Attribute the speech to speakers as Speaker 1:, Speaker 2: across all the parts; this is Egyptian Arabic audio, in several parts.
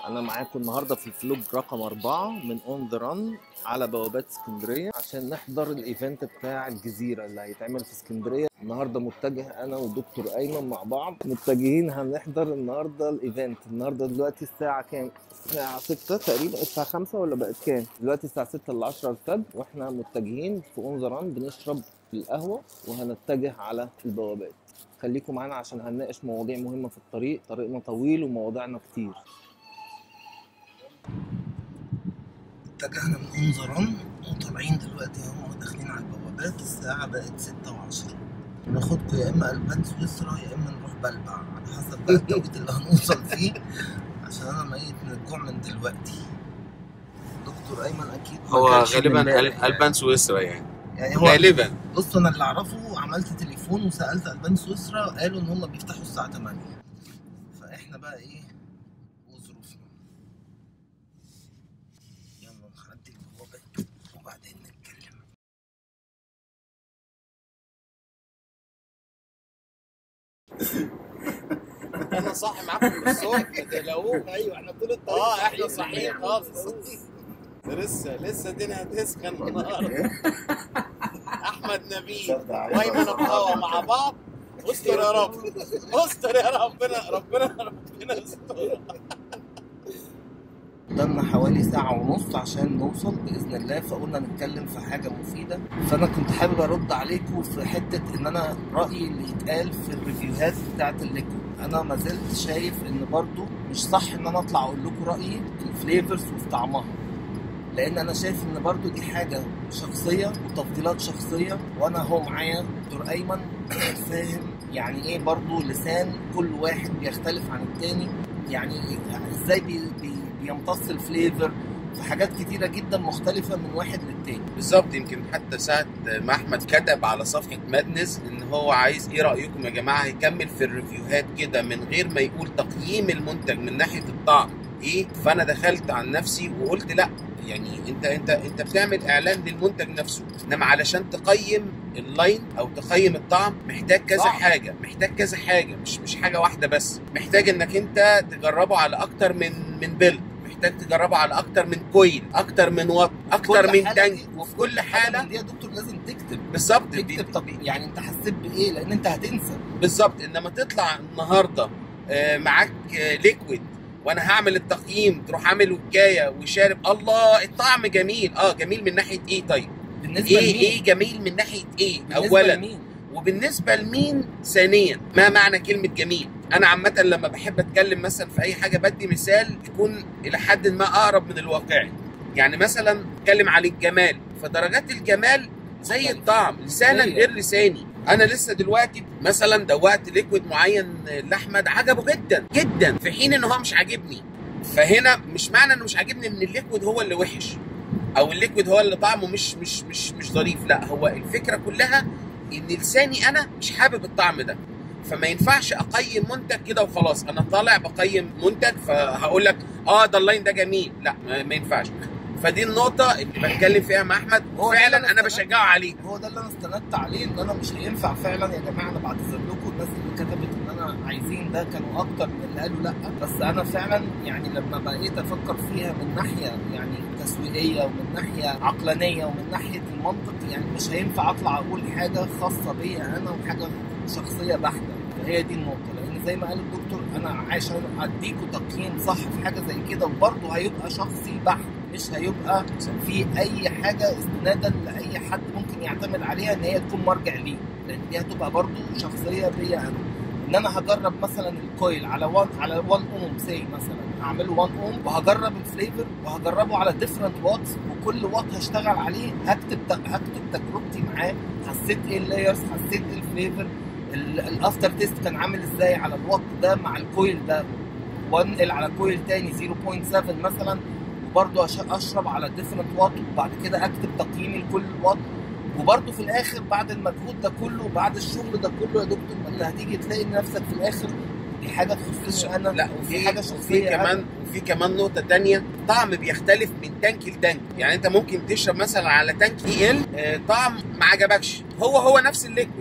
Speaker 1: انا معاكم النهارده في الفلوج رقم أربعة من اون ذا ران على بوابات اسكندريه عشان نحضر الايفنت بتاع الجزيره اللي هيتعمل في اسكندريه النهارده متجه انا ودكتور ايمن مع بعض متجهين هنحضر النهارده الايفنت النهارده دلوقتي الساعه كام الساعه 6 تقريبا الساعه 5 ولا بقت كام دلوقتي الساعه 6 ل 10 الفجر واحنا متجهين في اون ذا ران بنشرب القهوه وهنتجه على البوابات خليكم معانا عشان هنناقش مواضيع مهمه في الطريق طريقنا طويل ومواضيعنا كتير اتجهنا من انظران وطالعين دلوقتي هم داخلين على البوابات الساعة بقت ستة وعشرة ناخدكم يا إما ألبان سويسرا يا إما نروح بلبع على حسب بقى التوقيت اللي هنوصل فيه عشان أنا ميت من الجوع من دلوقتي دكتور أيمن أكيد ما
Speaker 2: هو
Speaker 1: كانش
Speaker 2: غالبا
Speaker 1: امبارح
Speaker 2: ال-
Speaker 1: يعني.
Speaker 2: البان سويسرا يعني
Speaker 1: يعني هو
Speaker 2: غالبا
Speaker 1: بص أنا اللي أعرفه عملت تليفون وسألت ألبان سويسرا قالوا إن هم بيفتحوا الساعة 8 فإحنا بقى إيه وظروفنا يلا نعدي البوابة وبعدين نتكلم
Speaker 3: انا صاحي معاكم من الصبح ما تقلقوش
Speaker 4: ايوه احنا طول الطريق
Speaker 3: اه احنا صاحيين خالص ده لسه لسه الدنيا هتسخن النهارده احمد نبيل وايمن ابو مع بعض استر يا رب استر يا ربنا ربنا ربنا يستر
Speaker 1: قدامنا حوالي ساعة ونص عشان نوصل بإذن الله فقلنا نتكلم في حاجة مفيدة فأنا كنت حابب أرد عليكم في حتة إن أنا رأيي اللي يتقال في الريفيوهات بتاعة الليكويد أنا ما زلت شايف إن برضو مش صح إن أنا أطلع أقول لكم رأيي في الفليفرز وفي طعمها لأن أنا شايف إن برضو دي حاجة شخصية وتفضيلات شخصية وأنا هو معايا دكتور أيمن فاهم يعني إيه برضو لسان كل واحد بيختلف عن التاني يعني ازاي بي بي بيمتص الفليفر في حاجات كتيرة جدا مختلفة من واحد للتاني
Speaker 2: بالظبط يمكن حتى ساعة ما احمد كتب على صفحة مادنس ان هو عايز ايه رأيكم يا جماعة هيكمل في الريفيوهات كده من غير ما يقول تقييم المنتج من ناحية الطعم ايه فانا دخلت عن نفسي وقلت لا يعني انت انت انت بتعمل اعلان للمنتج نفسه انما علشان تقيم اللاين او تقيم الطعم محتاج كذا
Speaker 3: طعم.
Speaker 2: حاجه محتاج كذا حاجه مش مش حاجه واحده بس محتاج انك انت تجربه على اكتر من من بيلد محتاج تجربه على اكتر من كويل اكتر من وات اكتر
Speaker 1: كل
Speaker 2: من
Speaker 1: حالة
Speaker 2: تانك
Speaker 1: دي-
Speaker 2: وفي كل
Speaker 1: حاجة
Speaker 2: حاله
Speaker 1: من دي يا دكتور لازم تكتب
Speaker 2: بالظبط
Speaker 1: تكتب طب يعني انت حسيت بايه لان انت هتنسى
Speaker 2: بالظبط انما تطلع النهارده آه، معاك آه، ليكويد وانا هعمل التقييم تروح عامل وكايه وشارب الله الطعم جميل اه جميل من ناحيه ايه طيب
Speaker 1: بالنسبة
Speaker 2: ايه
Speaker 1: لمين؟
Speaker 2: ايه جميل من ناحيه ايه
Speaker 1: بالنسبة
Speaker 2: اولا
Speaker 1: لمين؟
Speaker 2: وبالنسبه لمين ثانيا ما معنى كلمه جميل انا عامه لما بحب اتكلم مثلا في اي حاجه بدي مثال يكون الى حد ما اقرب من الواقعي يعني مثلا اتكلم عن الجمال فدرجات الجمال زي
Speaker 1: مختلف.
Speaker 2: الطعم لسانا
Speaker 1: زي-
Speaker 2: غير لساني انا لسه دلوقتي مثلا دوقت ليكويد معين لاحمد عجبه جدا جدا في حين ان هو مش عاجبني فهنا مش معنى انه مش عاجبني ان الليكويد هو اللي وحش او الليكويد هو اللي طعمه مش مش مش مش ظريف لا هو الفكره كلها ان لساني انا مش حابب الطعم ده فما ينفعش اقيم منتج كده وخلاص انا طالع بقيم منتج فهقول لك اه ده اللاين ده جميل لا ما, ما ينفعش فدي النقطة اللي بتكلم فيها مع أحمد
Speaker 1: هو ده اللي
Speaker 2: فعلا
Speaker 1: أنا
Speaker 2: أنا
Speaker 1: استندت-
Speaker 2: بشجعه عليه
Speaker 1: هو ده اللي انا استندت عليه ان انا مش هينفع فعلا يا جماعه انا بعتذر لكم الناس اللي كتبت ان انا عايزين ده كانوا اكتر من اللي قالوا لا بس انا فعلا يعني لما بقيت افكر فيها من ناحيه يعني تسويقيه ومن ناحيه عقلانيه ومن ناحيه المنطق يعني مش هينفع اطلع اقول حاجه خاصه بيا انا وحاجه شخصيه بحته فهي دي النقطه لان زي ما قال الدكتور انا عشان اديكوا تقييم صح في حاجه زي كده وبرضه هيبقى شخصي بحت مش هيبقى في اي حاجه استنادا لاي حد ممكن يعتمد عليها ان هي تكون مرجع ليه لان دي هتبقى برضو شخصيه بيا انا ان انا هجرب مثلا الكويل على 1 على 1 اوم سي مثلا هعمله 1 اوم وهجرب الفليفر وهجربه على ديفرنت واتس وكل وات هشتغل عليه هكتب هكتب تجربتي معاه حسيت ايه اللايرز حسيت ايه الفليفر الافتر تيست كان عامل ازاي على الوات ده مع الكويل ده وانقل على كويل تاني 0.7 مثلا وبرضه أش- اشرب على ديفرنت وات وبعد كده اكتب تقييمي لكل وات وبرضه في الاخر بعد المجهود ده كله بعد الشغل ده كله يا دكتور ما انت هتيجي تلاقي نفسك في الاخر دي حاجه تخصني انا
Speaker 2: لا
Speaker 1: ودي
Speaker 2: وفي
Speaker 1: حاجه
Speaker 2: وفي
Speaker 1: شخصيه
Speaker 2: كمان
Speaker 1: أنا.
Speaker 2: وفي كمان نقطة تانية طعم بيختلف من تانك لتانك يعني انت ممكن تشرب مثلا على تانك اي ال طعم ما عجبكش هو هو نفس الليكويد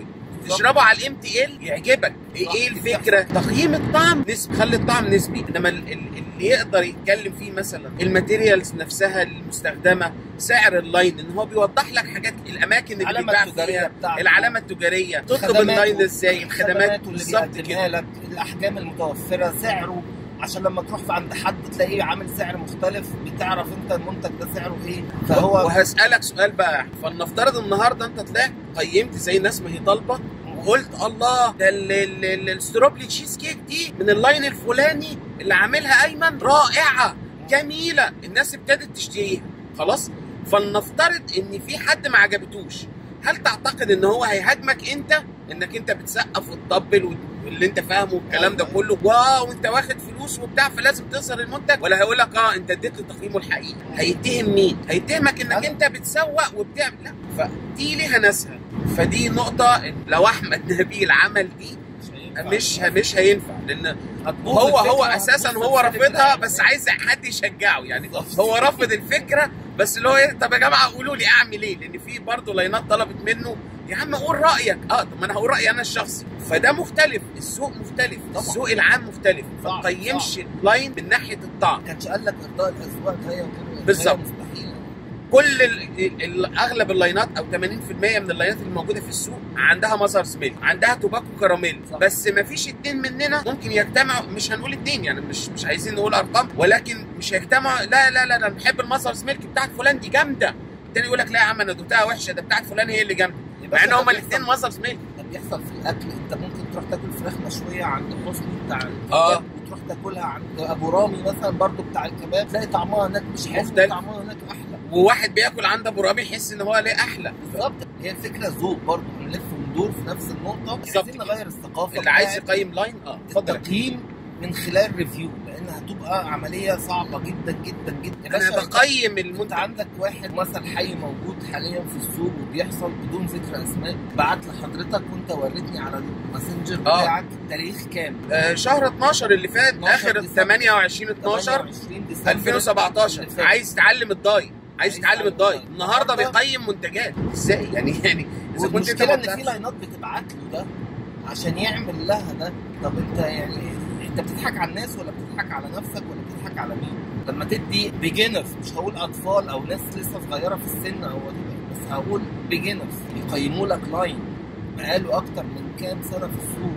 Speaker 2: تشربه على الام تي ال يعجبك ايه
Speaker 1: صح.
Speaker 2: ايه الفكره تقييم الطعم نسبي خلي الطعم نسبي انما ال- ال- اللي يقدر يتكلم فيه مثلا الماتيريالز نفسها المستخدمه سعر اللاين ان هو بيوضح لك حاجات الاماكن اللي
Speaker 1: العلامة
Speaker 2: بيتباع
Speaker 1: التجارية
Speaker 2: فيها
Speaker 1: بتاعته.
Speaker 2: العلامه التجاريه تطلب
Speaker 1: خدماته-
Speaker 2: اللاين ازاي الخدمات
Speaker 1: خدماته اللي
Speaker 2: بالظبط
Speaker 1: بيقدمها
Speaker 2: كده
Speaker 1: لك الاحجام المتوفره سعره عشان لما تروح عند حد تلاقيه عامل سعر مختلف بتعرف انت المنتج ده سعره ايه فهو
Speaker 2: وهسالك سؤال بقى فلنفترض النهارده انت طلعت قيمت زي الناس ما هي طالبه وقلت الله ده ال- ال- ال- الستروبلي تشيز كيك دي من اللاين الفلاني اللي عاملها ايمن رائعه جميله الناس ابتدت تشتريها خلاص فلنفترض ان في حد ما عجبتوش هل تعتقد ان هو هيهاجمك انت انك انت بتسقف وتطبل واللي انت فاهمه والكلام ده كله واو انت واخد فلوس وبتاع فلازم تظهر المنتج ولا هيقول لك اه انت اديت له تقييمه الحقيقي هيتهم مين هيتهمك انك انت بتسوق وبتعمل لا فدي ليها ناسها فدي نقطة لو أحمد نبيل عمل دي مش مش هينفع لأن
Speaker 1: هتبوظ
Speaker 2: هو
Speaker 1: الفكرة،
Speaker 2: هو
Speaker 1: هتبوظ
Speaker 2: اساسا هو
Speaker 1: الفكرة
Speaker 2: رافضها
Speaker 1: بالعالم.
Speaker 2: بس عايز حد يشجعه يعني
Speaker 1: بالظبط.
Speaker 2: هو رافض الفكره بس اللي هو ايه طب يا جماعه قولوا لي اعمل ايه لان في برضه لاينات طلبت منه يا عم قول رايك اه طب ما انا هقول رايي انا الشخصي فده مختلف الذوق مختلف
Speaker 1: طبعا.
Speaker 2: الذوق العام مختلف
Speaker 1: صعب،
Speaker 2: ما تقيمش اللاين من ناحيه الطعم
Speaker 1: ما كانش قال لك ارضاء الاذواق هي وكده
Speaker 2: بالظبط.
Speaker 1: هي مستحيل
Speaker 2: كل ال ال اغلب اللاينات او 80% من اللاينات اللي موجوده في السوق عندها مظهر سميل عندها توباكو كراميل
Speaker 1: صح.
Speaker 2: بس ما فيش اتنين مننا ممكن يجتمعوا مش هنقول اتنين يعني مش مش عايزين نقول ارقام ولكن مش هيجتمعوا لا لا لا انا بحب المظهر سميل بتاعت فلان دي جامده التاني يقول لك لا يا عم انا دوقتها وحشه ده بتاعت فلان هي اللي جامده مع ان هما الاثنين مظهر سميل
Speaker 1: ده بيحصل في الاكل انت ممكن تروح تاكل فراخ مشويه عند حسني بتاع الكباب
Speaker 2: آه.
Speaker 1: وتروح تاكلها عند ابو رامي مثلا برضو بتاع الكباب تلاقي طعمها هناك مش حلو
Speaker 2: مختلف.
Speaker 1: طعمها هناك احلى
Speaker 2: وواحد بياكل عند ابو رامي يحس ان هو ليه احلى
Speaker 1: بالظبط هي الفكره ذوق برضو بنلف وندور في نفس النقطه
Speaker 2: بالظبط
Speaker 1: عايزين
Speaker 2: كده.
Speaker 1: نغير الثقافه
Speaker 2: اللي عايز
Speaker 1: بتاعت
Speaker 2: يقيم لاين اه اتفضل
Speaker 1: التقييم من خلال ريفيو لان هتبقى عمليه صعبه جدا جدا جدا يا
Speaker 2: انا
Speaker 1: باشا،
Speaker 2: بقيم
Speaker 1: انت
Speaker 2: المنتج
Speaker 1: عندك واحد مثل حي موجود حاليا في السوق وبيحصل بدون ذكر اسماء بعت لحضرتك وانت وريتني على الماسنجر
Speaker 2: آه.
Speaker 1: بتاعك تاريخ كام؟
Speaker 2: آه شهر 12 اللي فات
Speaker 1: 12
Speaker 2: اخر
Speaker 1: ديسمبر.
Speaker 2: 28 12
Speaker 1: 28 ديسمبر
Speaker 2: 2017
Speaker 1: اللي فات.
Speaker 2: عايز يتعلم الداي عايز
Speaker 1: عايز
Speaker 2: يتعلم
Speaker 1: يتعلم
Speaker 2: الداي
Speaker 1: الداي.
Speaker 2: النهارده
Speaker 1: النهاردة-
Speaker 2: بيقيم منتجات ازاي يعني يعني اذا كنت انت
Speaker 1: والمشكله
Speaker 2: ما
Speaker 1: ان في
Speaker 2: بتعرفش-
Speaker 1: لاينات بتبعت له ده عشان يعمل لها ده طب انت يعني انت بتضحك على الناس ولا بتضحك على نفسك ولا بتضحك على مين؟ لما تدي بيجنرز مش هقول اطفال او ناس لسه صغيره في السن او بس هقول بيجنرز يقيموا لك لاين بقاله اكتر من كام سنه في السوق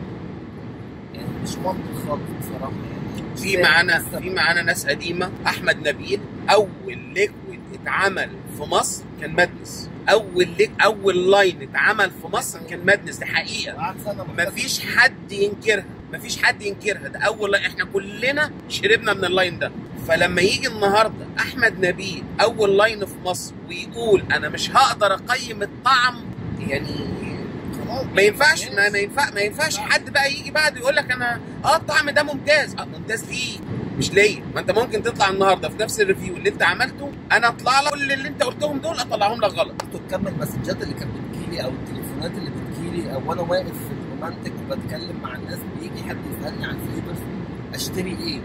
Speaker 1: يعني مش منطق خالص بصراحه يعني مش
Speaker 2: في
Speaker 1: فاهم
Speaker 2: معانا
Speaker 1: السبب.
Speaker 2: في معانا ناس قديمه احمد نبيل اول ليكويد اتعمل في مصر كان مادنس اول ليك اول لاين اتعمل في مصر كان مادنس دي حقيقه
Speaker 1: قعد سنه محتاج-
Speaker 2: مفيش حد ينكرها مفيش حد ينكرها ده اول لاين احنا كلنا شربنا من اللاين ده فلما يجي النهارده احمد نبيل اول لاين في مصر ويقول انا مش هقدر اقيم الطعم يعني
Speaker 1: خلاص
Speaker 2: ما ينفعش ما, ما ينفع ما ينفعش حد بقى يجي بعد يقول لك انا اه الطعم ده ممتاز اه ممتاز ليه مش ليا ما انت ممكن تطلع النهارده في نفس الريفيو اللي انت عملته انا اطلع لك كل اللي انت قلتهم دول اطلعهم لك غلط
Speaker 1: كنت تكمل المسجات اللي كانت بتجيلي او التليفونات اللي بتجيلي او وانا واقف في الرومانتيك وبتكلم مع الناس بيجي حد يسالني عن فليفرز اشتري ايه؟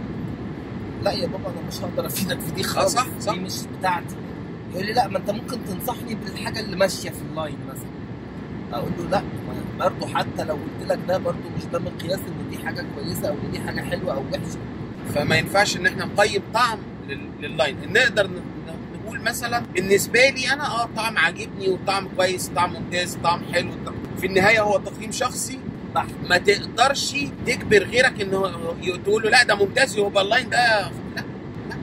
Speaker 1: لا يا بابا انا مش هقدر افيدك في دي خالص
Speaker 2: صح، صح.
Speaker 1: دي مش بتاعتي يقول لي لا ما انت ممكن تنصحني بالحاجه اللي ماشيه في اللاين مثلا اقول له لا ما برضه حتى لو قلت لك ده برضه مش ده مقياس ان دي حاجه كويسه او ان دي حاجه حلوه او وحشه
Speaker 2: فما ينفعش ان احنا نقيم طعم لل- لللاين نقدر ن- ن- نقول مثلا بالنسبه لي انا اه طعم عاجبني وطعم كويس طعم ممتاز طعم حلو في النهايه هو تقييم شخصي
Speaker 1: بحت
Speaker 2: ما تقدرش تجبر غيرك انه تقول له لا ده ممتاز يبقى اللاين ده لا لا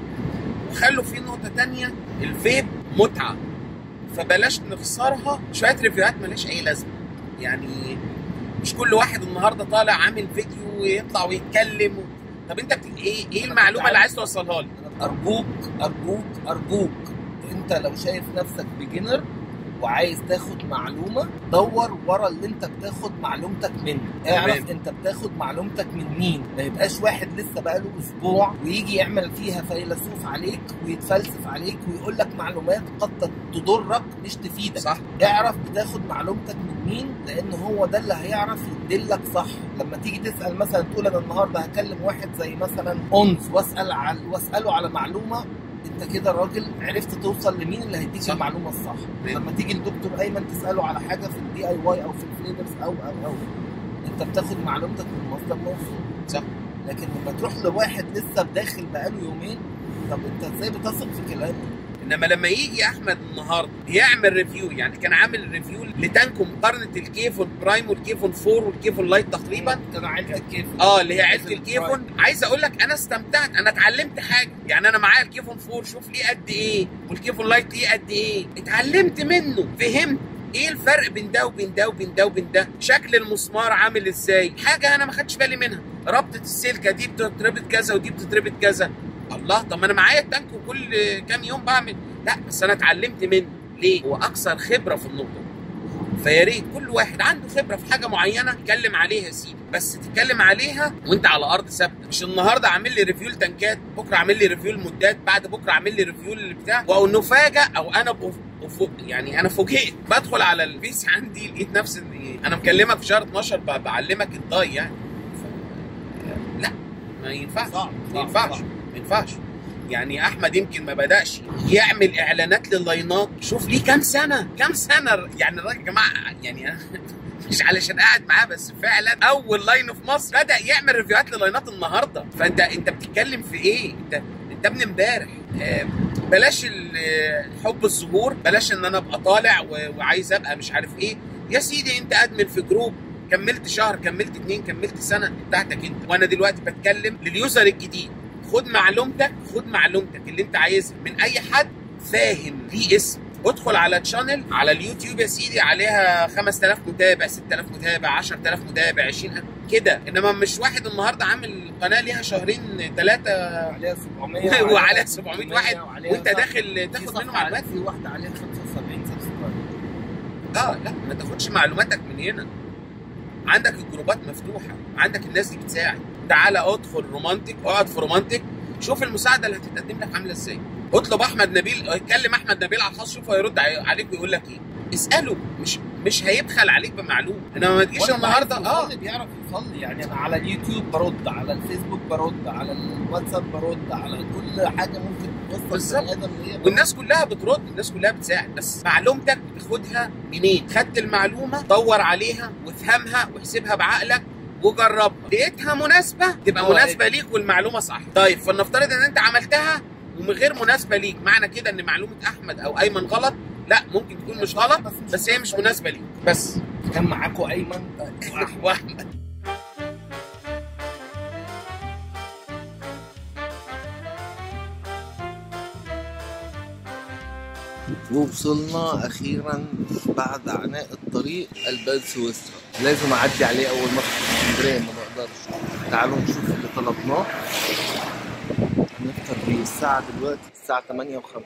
Speaker 2: وخلوا في نقطه تانية الفيب متعه فبلاش نخسرها شويه ريفيوهات ملهاش اي لازمه يعني مش كل واحد النهارده طالع عامل فيديو ويطلع ويتكلم و... طب انت بت... ايه ايه المعلومه اللي عايز توصلها لي؟
Speaker 1: ارجوك ارجوك ارجوك انت لو شايف نفسك بيجنر وعايز تاخد معلومه دور ورا اللي انت بتاخد معلومتك منه اعرف
Speaker 2: تمام.
Speaker 1: انت بتاخد معلومتك من مين ما يبقاش واحد لسه بقاله اسبوع ويجي يعمل فيها فيلسوف عليك ويتفلسف عليك ويقول لك معلومات قد تضرك مش تفيدك
Speaker 2: صح
Speaker 1: اعرف بتاخد معلومتك من مين لان هو ده اللي هيعرف يدلك صح لما تيجي تسال مثلا تقول انا النهارده هكلم واحد زي مثلا اونز واسال على واساله على معلومه انت كده راجل عرفت توصل لمين اللي هيديك
Speaker 2: صح.
Speaker 1: المعلومه الصح
Speaker 2: نعم.
Speaker 1: لما تيجي لدكتور ايمن تساله على حاجه في الدي اي واي او في الفليفرز او او او انت بتاخد معلومتك من مصدر موثوق
Speaker 2: صح.
Speaker 1: لكن لما تروح لواحد لسه داخل بقاله يومين طب انت ازاي بتثق في كلامه؟
Speaker 2: انما لما يجي احمد النهارده يعمل ريفيو يعني كان عامل ريفيو لتانك مقارنه الكيفون برايم والكيفون 4 والكيفون لايت تقريبا
Speaker 1: كان عيلتك كيف
Speaker 2: اه اللي هي عيله الكيفون عايز اقول لك انا استمتعت انا اتعلمت حاجه يعني انا معايا الكيفون 4 شوف ليه قد ايه والكيفون لايت ليه قد ايه اتعلمت منه فهمت ايه الفرق بين ده وبين ده وبين ده وبين ده شكل المسمار عامل ازاي حاجه انا ما خدتش بالي منها ربطه السلكه دي بتتربط كذا ودي بتتربط كذا الله طب ما انا معايا التانك وكل كام يوم بعمل لا بس انا اتعلمت منه ليه هو اكثر خبره في النقطه دي. فيا ريت كل واحد عنده خبره في حاجه معينه يتكلم عليها يا سيدي بس تتكلم عليها وانت على ارض ثابته مش النهارده عامل لي ريفيو لتنكات بكره عامل لي ريفيو المدات بعد بكره عامل لي ريفيو للبتاع او نفاجئ او انا بف... بف... يعني انا فوجئت بدخل على الفيس عندي لقيت نفسي ان انا مكلمك في شهر 12 ب- بعلمك الضاي يعني ف... لا ما ينفعش
Speaker 1: صعب
Speaker 2: ما ينفعش ما ينفعش يعني احمد يمكن ما بداش يعمل اعلانات لللاينات شوف ليه كام سنه كام سنه يعني الراجل يا جماعه يعني أنا مش علشان قاعد معاه بس فعلا اول لاين في مصر بدا يعمل ريفيوهات للاينات النهارده فانت انت بتتكلم في ايه انت انت ابن امبارح آه، بلاش ال- آه، حب الظهور بلاش ان انا ابقى طالع و- وعايز ابقى مش عارف ايه يا سيدي انت ادمن في جروب كملت شهر كملت اتنين كملت سنه بتاعتك انت وانا دلوقتي بتكلم لليوزر الجديد خد معلومتك خد معلومتك اللي انت عايزها من اي حد فاهم ليه اسم ادخل على تشانل على اليوتيوب يا سيدي عليها 5000 متابع 6000 متابع 10000 متابع 20000 كده انما مش واحد النهارده عامل قناه ليها شهرين ثلاثه
Speaker 1: عليها 700
Speaker 2: وعليها 700 واحد
Speaker 1: وعليها
Speaker 2: وانت
Speaker 1: صح.
Speaker 2: داخل
Speaker 1: في
Speaker 2: تاخد
Speaker 1: صفحة
Speaker 2: منه معلومات
Speaker 1: عليها- في واحده عليها 75 سبسكرايب
Speaker 2: اه لا ما تاخدش معلوماتك من هنا عندك الجروبات مفتوحه عندك الناس دي بتساعد تعالى ادخل رومانتك اقعد في رومانتك شوف المساعده اللي هتتقدم لك عامله ازاي اطلب احمد نبيل اتكلم احمد نبيل على الخاص شوف هيرد علي- عليك ويقول لك ايه اساله مش مش هيبخل عليك بمعلومه انما ما تجيش
Speaker 1: وأنا
Speaker 2: النهارده
Speaker 1: بعرف
Speaker 2: اه
Speaker 1: يصلي بيعرف يصلي يعني انا على اليوتيوب برد على الفيسبوك برد على الواتساب برد على كل حاجه ممكن توصل
Speaker 2: بالظبط.
Speaker 1: بني ادم ليا
Speaker 2: والناس كلها بترد الناس كلها بتساعد بس معلومتك بتاخدها منين خدت المعلومه دور عليها وافهمها واحسبها بعقلك وجربها لقيتها مناسبه تبقى
Speaker 1: هو
Speaker 2: مناسبه ليك والمعلومه صح طيب فلنفترض ان انت عملتها ومن غير مناسبه ليك معنى كده ان معلومه احمد او ايمن غلط لا ممكن تكون مش غلط بس هي مش مناسبه ليك بس
Speaker 1: كان معاكم ايمن
Speaker 2: واحمد
Speaker 1: ووصلنا اخيرا بعد عناء الطريق البان سويسرا لازم اعدي عليه اول ما ادخل اسكندريه ما بقدرش تعالوا نشوف اللي طلبناه نفطر بيه الساعه دلوقتي الساعه 8 و5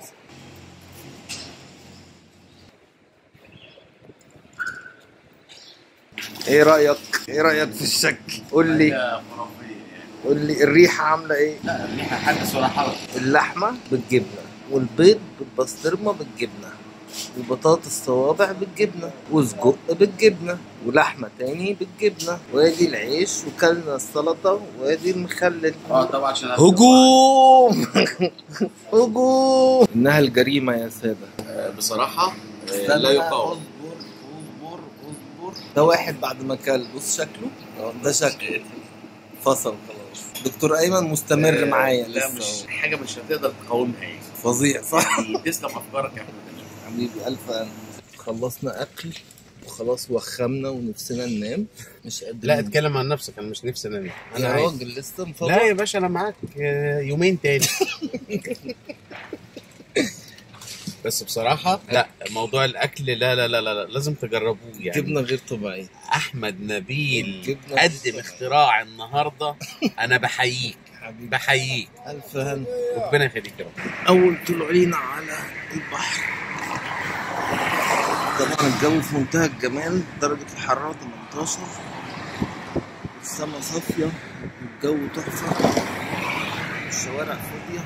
Speaker 1: ايه رايك ايه رايك في الشكل قول لي
Speaker 3: خرافيه يعني
Speaker 1: قول لي الريحه عامله ايه
Speaker 3: لا الريحه حدث ولا حرج
Speaker 1: اللحمة بالجبنة والبيض بالبسطرمة بالجبنة وبطاطس صوابع بالجبنة وسجق بالجبنة ولحمة تاني بالجبنة وادي العيش وكلنا السلطة وادي المخلل
Speaker 3: اه طبعا عشان
Speaker 1: هجوم هجوم انها الجريمة يا سادة
Speaker 3: آه، بصراحه آه،
Speaker 1: استنى
Speaker 3: لا يقاوم
Speaker 1: اصبر اصبر اصبر ده واحد بعد ما كل بص شكله ده شكله فصل خلاص دكتور ايمن مستمر
Speaker 3: آه،
Speaker 1: معايا
Speaker 3: لا
Speaker 1: لسه
Speaker 3: مش
Speaker 1: أهو.
Speaker 3: حاجه مش هتقدر تقاومها يعني
Speaker 1: فظيع صح
Speaker 3: يعني تسلم افكارك يا احمد
Speaker 1: حبيبي ألف ألف خلصنا أكل وخلاص وخمنا ونفسنا ننام مش قادرين
Speaker 2: لا اتكلم عن نفسك انا مش نفسي انام
Speaker 1: يا
Speaker 2: عايز.
Speaker 1: راجل لسه مفضل
Speaker 2: لا يا باشا انا معاك آه، يومين تاني بس بصراحة لا موضوع الأكل لا لا لا لا, لا لازم تجربوه يعني
Speaker 1: جبنة غير طبيعية
Speaker 2: أحمد نبيل
Speaker 1: جبنة
Speaker 2: قدم
Speaker 1: غير
Speaker 2: اختراع النهاردة أنا بحييك
Speaker 1: حبيبي
Speaker 2: بحييك
Speaker 1: ألف هنا
Speaker 2: ربنا يخليك يا رب
Speaker 1: أول طلوع لينا على البحر طبعا الجو في منتهى الجمال درجة الحرارة 18 السما صافية والجو تحفة الشوارع فاضية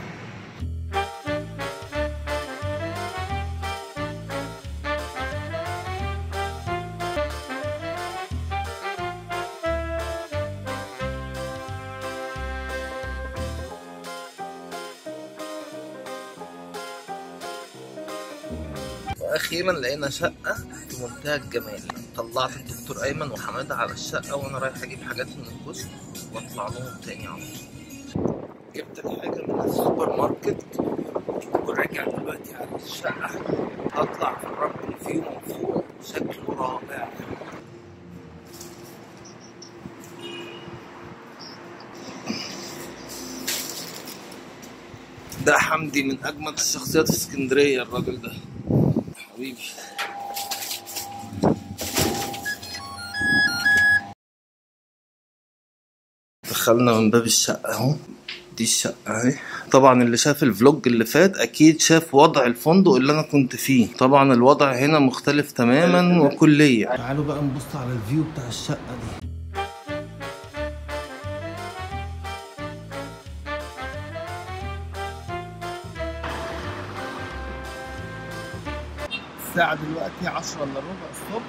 Speaker 1: واخيرا لقينا شقه في منتهى الجمال طلعت الدكتور ايمن وحماده على الشقه وانا رايح اجيب حاجات من الكشك واطلع لهم تاني على طول جبت الحاجه من السوبر ماركت وراجع دلوقتي على الشقه هطلع افرجكم الفيو من فوق شكله رائع ده حمدي من اجمل الشخصيات في اسكندريه الراجل ده حبيبي دخلنا من باب الشقه اهو دي الشقه اهي طبعا اللي شاف الفلوج اللي فات اكيد شاف وضع الفندق اللي انا كنت فيه طبعا الوضع هنا مختلف تماما وكليا تعالوا بقى نبص على الفيو بتاع الشقه دي الساعة دلوقتي عشرة الا ربع الصبح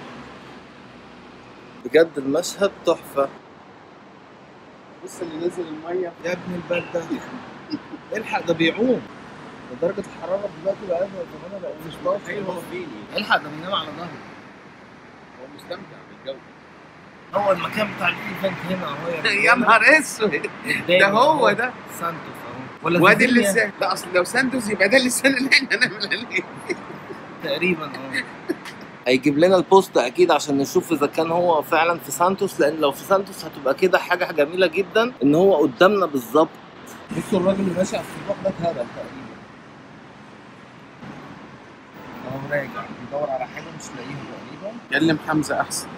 Speaker 1: بجد المشهد تحفة
Speaker 3: بص اللي نزل الميه
Speaker 1: يا ابن البلد ده الحق ده بيعوم ده درجة الحرارة دلوقتي بقى زمان بقى مش باص
Speaker 3: ايوه فيني
Speaker 1: الحق ده بينام على ظهره
Speaker 3: هو مستمتع بالجو
Speaker 1: هو المكان بتاع الايفنت هنا اهو
Speaker 2: يا نهار اسود ده هو ده
Speaker 1: سانتوس اهو ولا
Speaker 2: وادي
Speaker 1: فيزيليا
Speaker 2: اللسان لا اصل لو ساندوز يبقى ده اللسان اللي احنا هنعمل عليه
Speaker 1: تقريبا اه هيجيب لنا البوست اكيد عشان نشوف اذا كان هو فعلا في سانتوس لان لو في سانتوس هتبقى كده حاجه جميله جدا ان هو قدامنا بالظبط بصوا الراجل اللي ماشي على السطوح ده اتهبل تقريبا اهو راجع بيدور على حاجه مش لاقيها تقريبا
Speaker 2: كلم حمزه احسن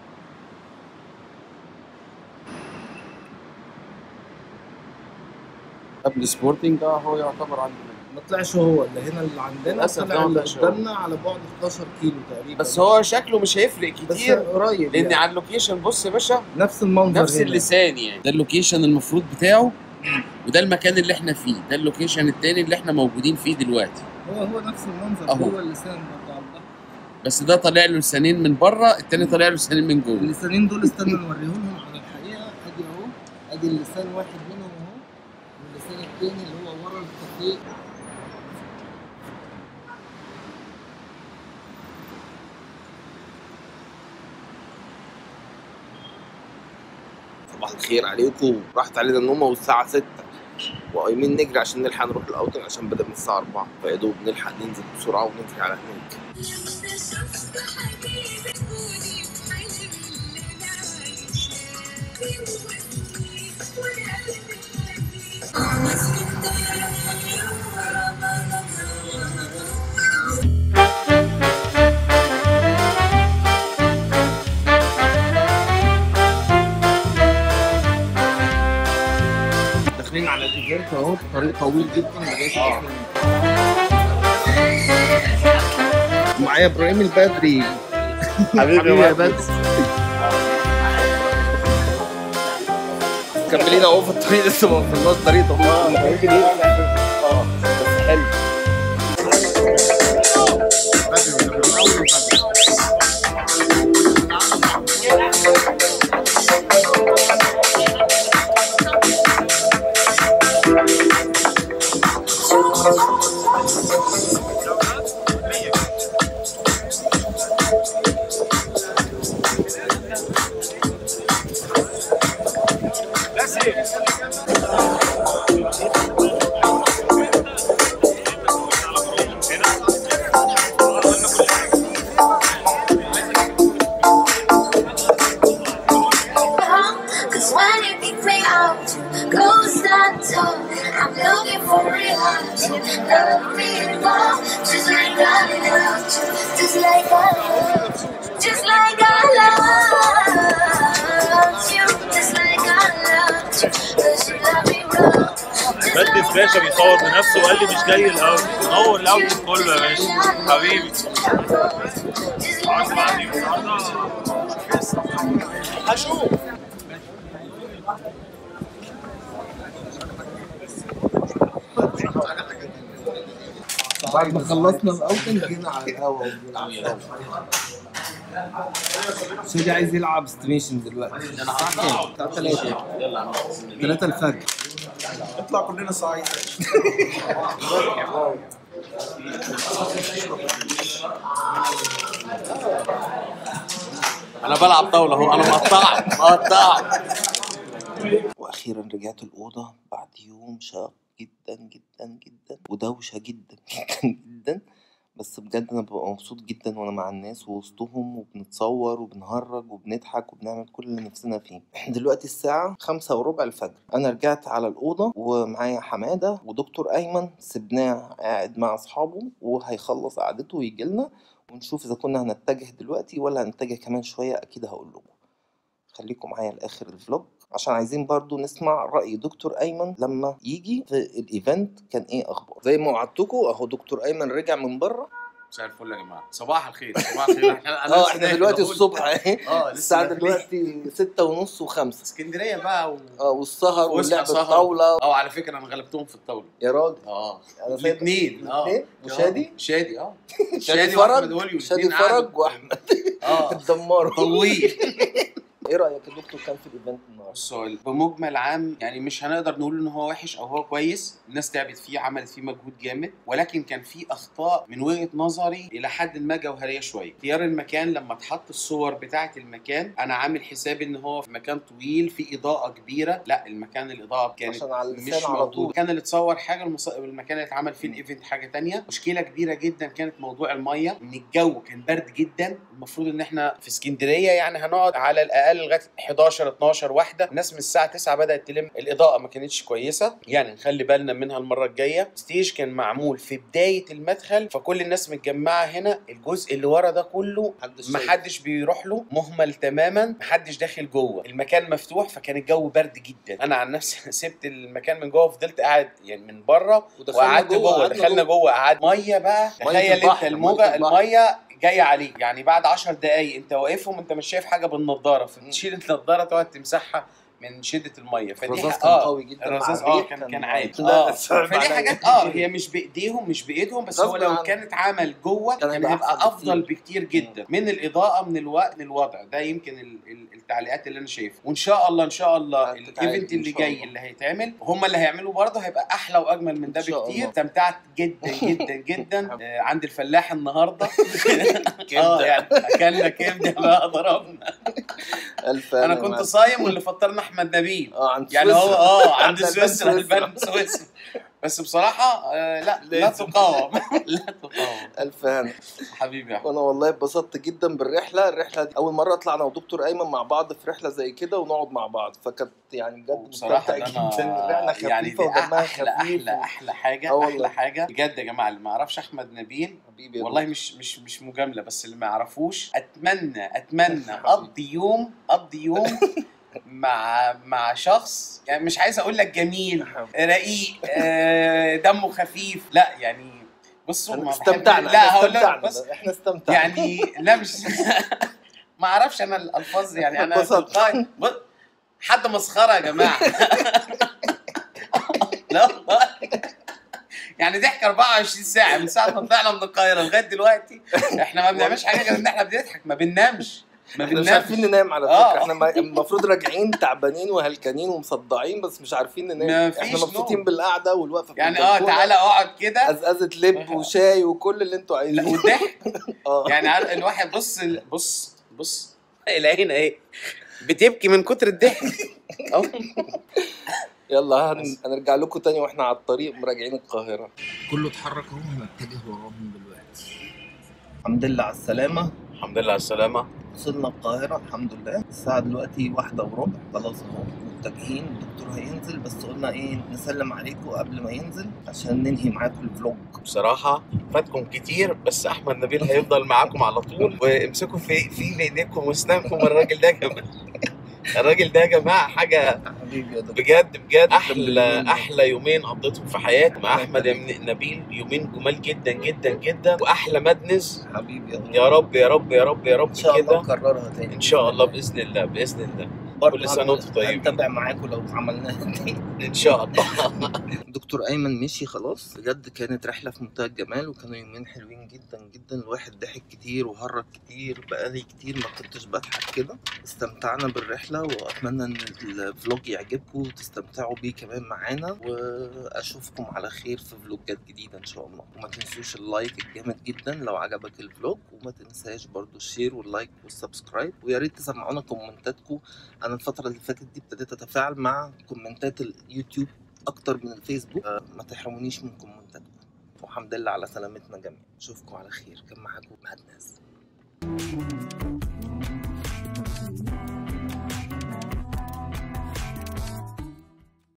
Speaker 2: قبل سبورتنج ده هو يعتبر عندنا
Speaker 1: ما طلعش هو اللي هنا اللي عندنا
Speaker 2: للأسف
Speaker 1: طلع
Speaker 2: ده ما
Speaker 1: اللي
Speaker 2: طلعش هو.
Speaker 1: قدامنا على بعد 11 كيلو تقريبا
Speaker 2: بس هو شكله مش هيفرق
Speaker 1: بس
Speaker 2: كتير
Speaker 1: قريب
Speaker 2: لان
Speaker 1: يعني.
Speaker 2: على اللوكيشن بص يا باشا
Speaker 1: نفس المنظر
Speaker 2: نفس
Speaker 1: هنا.
Speaker 2: اللسان يعني ده اللوكيشن المفروض بتاعه وده المكان اللي احنا فيه ده اللوكيشن التاني اللي احنا موجودين فيه دلوقتي
Speaker 1: هو هو نفس المنظر
Speaker 2: أهو.
Speaker 1: هو اللسان برضه على البحر
Speaker 2: بس ده طالع له لسانين من بره التاني طالع له لسانين من جوه
Speaker 1: اللسانين دول استنى نوريهم على الحقيقه ادي اهو ادي اللسان واحد منهم اهو واللسان التاني اللي هو ورا الكافيه صباح الخير عليكم راحت علينا النومه والساعه 6 وقايمين نجري عشان نلحق نروح الاوتنج عشان بدا من الساعه 4 فيا دوب نلحق ننزل بسرعه ونجري على هناك داخلين على الايفنت اهو طريق طويل جدا لغايه معايا ابراهيم البدري حبيبي يا بدري مكملين اهو في الطريق لسه ما وصلناش طريق طويل ممكن اه بس حلو
Speaker 4: Cause when you kick me out, goes that tone. I'm looking for real action. Love me more, just like I love you. Just like I love you. Just like I love you. Just like I love you. Cause you love me wrong. Just
Speaker 5: بدي
Speaker 4: like
Speaker 5: فلاشة بيصور بنفسه وقال لي مش جاي الاول نور الاول كله يا باشا حبيبي
Speaker 4: Just like I
Speaker 3: هشوف
Speaker 1: بعد ما خلصنا الاوتنج جينا على القهوه وبنلعب سيدي عايز يلعب استيميشن دلوقتي الساعه كام؟ الساعه 3 3 الفجر
Speaker 3: اطلع كلنا صعيد انا بلعب طاوله اهو انا مقطع مقطع
Speaker 1: واخيرا رجعت الاوضه بعد يوم شاق جدا جدا جدا ودوشه جدا جدا جدا بس بجد انا ببقى مبسوط جدا وانا مع الناس ووسطهم وبنتصور وبنهرج وبنضحك وبنعمل كل اللي نفسنا فيه دلوقتي الساعة خمسة وربع الفجر أنا رجعت على الأوضة ومعايا حمادة ودكتور أيمن سبناه قاعد مع أصحابه وهيخلص قعدته ويجيلنا ونشوف إذا كنا هنتجه دلوقتي ولا هنتجه كمان شوية أكيد هقول لكم خليكم معايا لاخر الفلوج عشان عايزين برضو نسمع راي دكتور ايمن لما يجي في الايفنت كان ايه اخبار زي ما وعدتكم اهو دكتور ايمن رجع من بره
Speaker 3: مساء الفل يا جماعه صباح الخير صباح الخير احنا أنا
Speaker 1: اه
Speaker 3: لسه
Speaker 1: احنا
Speaker 3: داخل
Speaker 1: دلوقتي
Speaker 3: أقول-
Speaker 1: الصبح اهي
Speaker 3: اه لسه
Speaker 1: الساعه
Speaker 3: داخلين.
Speaker 1: دلوقتي ستة ونص وخمسة
Speaker 3: اسكندريه بقى و...
Speaker 1: اه والسهر
Speaker 3: واصحى
Speaker 1: واللعب
Speaker 3: سهر.
Speaker 1: الطاولة
Speaker 3: اه على فكره انا غلبتهم في الطاوله
Speaker 1: يا راجل
Speaker 3: اه
Speaker 1: أنا سايب-
Speaker 3: الاثنين اه
Speaker 1: الاتنين؟ وشادي؟
Speaker 3: آه، شادي اه
Speaker 1: شادي
Speaker 3: واحمد
Speaker 1: فرج
Speaker 3: وليو
Speaker 1: شادي
Speaker 3: الاتنين قعدوا.
Speaker 1: فرج واحمد
Speaker 3: اه
Speaker 1: الدمار
Speaker 3: طويل
Speaker 1: ايه رايك يا دكتور كان في الايفنت النهارده
Speaker 3: السؤال بمجمل عام يعني مش هنقدر نقول ان هو وحش او هو كويس الناس تعبت فيه عملت فيه مجهود جامد ولكن كان فيه اخطاء من وجهه نظري الى حد ما جوهريه شويه اختيار المكان لما اتحط الصور بتاعه المكان انا عامل حسابي ان هو في مكان طويل في اضاءه كبيره لا المكان الاضاءه كانت
Speaker 1: عشان على
Speaker 3: مش
Speaker 1: اللسان على
Speaker 3: موجود
Speaker 1: طول
Speaker 3: المكان اللي اتصور حاجه المص... المكان اللي اتعمل فيه الايفنت حاجه تانية مشكله كبيره جدا كانت موضوع الميه ان الجو كان برد جدا المفروض ان احنا في اسكندريه يعني هنقعد على الاقل لغايه 11 12 واحده الناس من الساعه 9 بدات تلم الاضاءه ما كانتش كويسه يعني نخلي بالنا منها المره الجايه ستيج كان معمول في بدايه المدخل فكل الناس متجمعه هنا الجزء اللي ورا ده كله
Speaker 1: محدش
Speaker 3: ما
Speaker 1: شايف.
Speaker 3: حدش بيروح له مهمل تماما ما حدش داخل جوه المكان مفتوح فكان الجو برد جدا انا عن نفسي سبت المكان من جوه وفضلت قاعد يعني من بره
Speaker 1: ودخلنا
Speaker 3: وقعدت جوه
Speaker 1: قعدنا
Speaker 3: دخلنا جوه قعد ميه بقى
Speaker 1: مية
Speaker 3: تخيل انت
Speaker 1: البحر،
Speaker 3: الموجه
Speaker 1: مية البحر.
Speaker 3: الميه جايه عليك يعني بعد 10 دقايق انت واقفهم انت مش شايف حاجه بالنضاره فتشيل النضاره تقعد تمسحها من شده الميه فدي
Speaker 1: الرذاذ
Speaker 3: ح-
Speaker 1: كان
Speaker 3: اه
Speaker 1: قوي جدا
Speaker 3: الرذاذ
Speaker 1: مع
Speaker 3: اه
Speaker 1: الريح
Speaker 3: كان كان عادي
Speaker 1: لا،
Speaker 3: اه
Speaker 1: صعب
Speaker 3: فدي
Speaker 1: عليا.
Speaker 3: حاجات اه هي مش بايديهم مش بايدهم بس هو
Speaker 1: غصب
Speaker 3: لو
Speaker 1: عنهم.
Speaker 3: كان اتعمل جوه
Speaker 1: كان
Speaker 3: كان
Speaker 1: هيبقى
Speaker 3: هيبقى
Speaker 1: أحسن
Speaker 3: افضل
Speaker 1: بكتير.
Speaker 3: بكتير جدا من الاضاءه من الوقت للوضع ده يمكن ال- ال- التعليقات اللي انا شايفها وان شاء الله ان شاء الله
Speaker 1: هتتعالج
Speaker 3: الايفنت
Speaker 1: إن
Speaker 3: اللي
Speaker 1: شاء
Speaker 3: جاي
Speaker 1: الله.
Speaker 3: اللي هيتعمل هم اللي هيعملوا برضه هيبقى احلى واجمل من ده
Speaker 1: إن شاء
Speaker 3: بكتير
Speaker 1: الله.
Speaker 3: استمتعت جدا جدا جدا آه، عند الفلاح النهارده اه يعني اكلنا كبده بقى ضربنا
Speaker 1: الف
Speaker 3: انا
Speaker 1: أنا
Speaker 3: كنت
Speaker 1: معاك.
Speaker 3: صايم واللي فطرنا احمد نبيل
Speaker 1: اه عند
Speaker 3: يعني هو
Speaker 1: سويسرا.
Speaker 3: اه عند
Speaker 1: عند البان
Speaker 3: سويسرا
Speaker 1: سويسرا.
Speaker 3: البان سويسرا بس بصراحه آه لا لا
Speaker 1: لازم.
Speaker 3: تقاوم لا تقاوم
Speaker 1: الف هنا
Speaker 3: حبيبي يا أحمد.
Speaker 1: وانا والله اتبسطت جدا بالرحله الرحله دي اول مره اطلع انا ودكتور ايمن مع بعض في رحله زي كده ونقعد مع بعض فكانت يعني بجد
Speaker 3: بصراحه
Speaker 1: مستمتع
Speaker 3: ده
Speaker 1: جدا الرحله
Speaker 3: انا
Speaker 1: خفيفه
Speaker 3: يعني دي
Speaker 1: ودمها
Speaker 3: احلى
Speaker 1: خفيف
Speaker 3: احلى احلى حاجه
Speaker 1: آه والله.
Speaker 3: احلى حاجه بجد يا جماعه اللي ما يعرفش احمد نبيل
Speaker 1: حبيبي يا
Speaker 3: والله مش مش مش مجامله بس اللي ما يعرفوش اتمنى اتمنى اقضي يوم اقضي يوم مع مع شخص يعني مش عايز اقول لك جميل
Speaker 1: دكتور.
Speaker 3: رقيق آه، دمه خفيف لا يعني بصوا ما بحب-
Speaker 1: استمتعنا
Speaker 3: لا
Speaker 1: احنا
Speaker 3: هقول لك
Speaker 1: استمتعنا
Speaker 3: بص
Speaker 1: احنا استمتعنا
Speaker 3: يعني لا مش ما اعرفش انا الالفاظ يعني انا
Speaker 1: اتبسطت.
Speaker 3: تلقائي بص، حد مسخره يا جماعه لا والله يعني ضحك 24 ساعه من ساعه ما طلعنا من القاهره لغايه دلوقتي احنا ما بنعملش حاجه غير ان احنا بنضحك ما بننامش ما
Speaker 1: احنا مش
Speaker 3: بننامش
Speaker 1: عارفين ننام على
Speaker 3: آه.
Speaker 1: فكره احنا ما- المفروض راجعين تعبانين وهلكانين ومصدعين بس مش عارفين ننام
Speaker 3: مفيش
Speaker 1: احنا مبسوطين
Speaker 3: نوم.
Speaker 1: بالقعده والوقفه في
Speaker 3: يعني اه
Speaker 1: البلكونة،
Speaker 3: تعالى اقعد كده
Speaker 1: ازازه لب وشاي وكل اللي انتوا
Speaker 3: لا
Speaker 1: عايزينه
Speaker 3: والضحك
Speaker 1: اه
Speaker 3: يعني عارف الواحد بص بص بص العين اهي بتبكي من كتر الضحك أهو.
Speaker 1: يلا هن... هنرجع لكم تاني واحنا على الطريق مراجعين القاهرة كله اتحرك اهو هنتجه وراهم دلوقتي الحمد لله على السلامة
Speaker 3: الحمد لله على السلامه
Speaker 1: وصلنا القاهرة الحمد لله الساعة دلوقتي واحدة وربع خلاص اهو متجهين الدكتور هينزل بس قلنا ايه نسلم عليكم قبل ما ينزل عشان ننهي معاكم الفلوج
Speaker 3: بصراحة فاتكم كتير بس أحمد نبيل هيفضل معاكم على طول وامسكوا في في ايديكم واسنانكم الراجل ده يا جماعة الراجل ده يا جماعة حاجة
Speaker 1: حبيبي يا دكتور
Speaker 3: بجد بجد
Speaker 1: باليوم
Speaker 3: أحلى
Speaker 1: ده.
Speaker 3: أحلى يومين قضيتهم في حياتي مع أحمد نبيل يومين جمال جدا جدا جدا وأحلى مدنس
Speaker 1: حبيبي يا دكتور
Speaker 3: يا رب يا رب يا رب يا رب
Speaker 1: ان شاء الله
Speaker 3: كده
Speaker 1: نكررها تاني
Speaker 3: إن شاء الله بإذن الله بإذن الله
Speaker 1: برضه
Speaker 2: كل سنة وانتم طيبين.
Speaker 1: هنتابع معاكم لو عملناها تاني
Speaker 2: ان شاء الله
Speaker 1: دكتور ايمن مشي خلاص بجد كانت رحله في منتهى الجمال وكانوا يومين حلوين جدا جدا الواحد ضحك كتير وهرج كتير بقالي كتير ما كنتش بضحك كده استمتعنا بالرحله واتمنى ان الفلوج يعجبكم وتستمتعوا بيه كمان معانا واشوفكم على خير في فلوجات جديده ان شاء الله وما تنسوش اللايك الجامد جدا لو عجبك الفلوج وما تنساش برضو الشير واللايك والسبسكرايب ويا ريت تسمعونا كومنتاتكم انا الفتره اللي فاتت دي ابتديت اتفاعل مع كومنتات اليوتيوب اكتر من الفيسبوك آه، ما تحرمونيش من كومنتاتكم والحمد لله على سلامتنا جميعا اشوفكم على خير كان معاكم مهد ناس